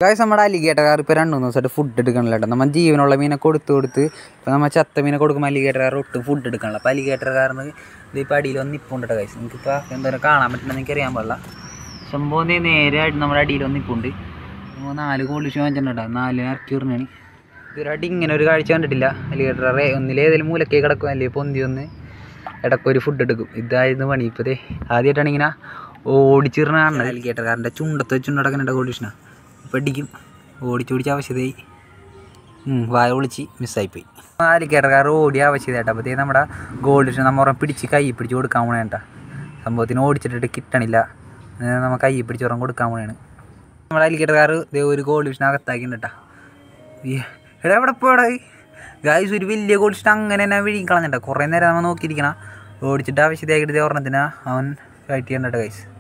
guys നമ്മുടെ അലിഗേറ്റർകാർ ഇപ്പോൾ രണ്ട് മൂന്ന് ദിവസമായിട്ട് ഫുഡ് എടുക്കണില്ല കേട്ടോ നമ്മൾ ജീവനുള്ള മീനെ കൊടുത്ത് കൊടുത്ത് ഇപ്പോൾ നമ്മൾ ചത്ത മീനെ കൊടുക്കുമ്പോൾ അലിഗേറ്റർകാർ ഒട്ടും ഫുഡ് എടുക്കണില്ല അപ്പോൾ അലിഗേറ്റർകാരന് ഇത് ഇപ്പോൾ അടിയിൽ ഒന്ന് നിപ്പുണ്ട് ഗൈസ് നിങ്ങൾക്കിപ്പോൾ എന്തായാലും കാണാൻ പറ്റുന്ന എനിക്ക് അറിയാൻ പാടില്ല സംഭവം ദേ നേരെ ആയിട്ട് നമ്മുടെ അടിയിൽ ഒന്ന് നിപ്പുണ്ട് നമ്മൾ നാല് കോൾ വിഷയം വാങ്ങിച്ചിട്ടുണ്ട് നാല് ഇറക്കി വിടണാണ് ഇതൊരടി ഇങ്ങനെ ഒരു കാഴ്ച കണ്ടിട്ടില്ല അലിഗേറ്ററെ ഒന്നിലേതെങ്കിലും മൂലക്കേ കിടക്കും അല്ലെങ്കിൽ പൊന്തി ഒന്ന് ഇടയ്ക്കൊരു ഫുഡ് എടുക്കും ഇതായിരുന്നു പണി ഇപ്പോൾ ദേ ആദ്യമായിട്ടാണ് ഇങ്ങനെ ഓടിച്ചിരുന്ന കാണുന്നത് അലിഗേറ്റർകാരൻ്റെ ചുണ്ടത്ത് വെച്ചുകൊണ്ട് കിടക്കുന്നുണ്ട് കോളീഷനാണ് ഇപ്പോൾ അടിക്കും ഓടിച്ചോടിച്ച് ആവശ്യതയായി ഉം, വായ ഒളിച്ച് മിസ്സായിപ്പോയി ആലിക്കേറക്കാർ ഓടി ആവശ്യമായിട്ട് അപ്പോഴത്തേക്ക് നമ്മുടെ ഗോൾഡ് ഫിഷ് നമ്മൾ ഉറം പിടിച്ച് കൈ പിടിച്ച് കൊടുക്കാൻ പോണേട്ടാ സംഭവത്തിന് ഓടിച്ചിട്ടിട്ട് കിട്ടണില്ല അങ്ങനെ നമ്മൾ കൈ പിടിച്ച് ഉറം കൊടുക്കാൻ പോണേണ് നമ്മുടെ അലിക്കേറ്റക്കാർ ഇതേ ഒരു ഗോൾഡ് ഫിഷിനെ അകത്താക്കിണ്ട് കേട്ടാ എടാ എവിടെ പോടാ ഗായ്സ് ഒരു വലിയ ഗോൾഡ് ഫിഷ് അങ്ങനെ തന്നെ വിഴുങ്ങി കളഞ്ഞിട്ടാ കുറേ നേരം നമ്മൾ നോക്കിയിരിക്കണം ഓടിച്ചിട്ട് ആവശ്യമാക്കിയിട്ട് ഇതേ ഒരെണ്ണത്തിന് അവൻ ഫൈറ്റ് ചെയ്യണ്ട ഗൈസ്